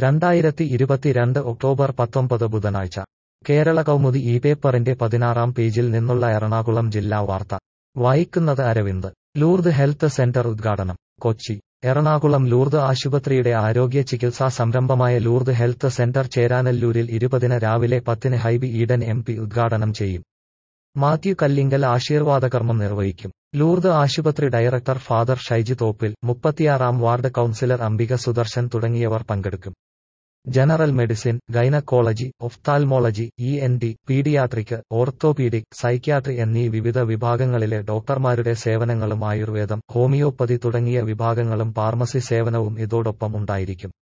രണ്ടായിരത്തി ഇരുപത്തിരണ്ട് ഒക്ടോബർ പത്തൊമ്പത് ബുധനാഴ്ച കേരള കൗമുദി ഈ പേപ്പറിന്റെ പതിനാറാം പേജിൽ നിന്നുള്ള എറണാകുളം ജില്ലാ വാർത്ത വായിക്കുന്നത് അരവിന്ദ് ലൂർദ് ഹെൽത്ത് സെന്റർ ഉദ്ഘാടനം കൊച്ചി എറണാകുളം ലൂർദ് ആശുപത്രിയുടെ ആരോഗ്യ ചികിത്സാ സംരംഭമായ ലൂർദ് ഹെൽത്ത് സെന്റർ ചേരാനല്ലൂരിൽ ഇരുപതിന് രാവിലെ പത്തിന് ഹൈബി ഈഡൻ എം പി ഉദ്ഘാടനം ചെയ്യും മാത്യു കല്ലിങ്കൽ ആശീർവാദകർമ്മം നിർവഹിക്കും ലൂർദ് ആശുപത്രി ഡയറക്ടർ ഫാദർ ഷൈജി തോപ്പിൽ മുപ്പത്തിയാറാം വാർഡ് കൌൺസിലർ അംബിക സുദർശൻ തുടങ്ങിയവർ പങ്കെടുക്കും general medicine gynaecology ophthalmology E N T paediatric orthopaedic psychiatry എന്നീ വിവിധ വിഭാഗങ്ങളിലെ ഡോക്ടർമാരുടെ സേവനങ്ങളും ആയുർവേദം ഹോമിയോപ്പതി തുടങ്ങിയ വിഭാഗങ്ങളും ഫാർമസി സേവനവും ഇതോടൊപ്പം ഉണ്ടായിരിക്കും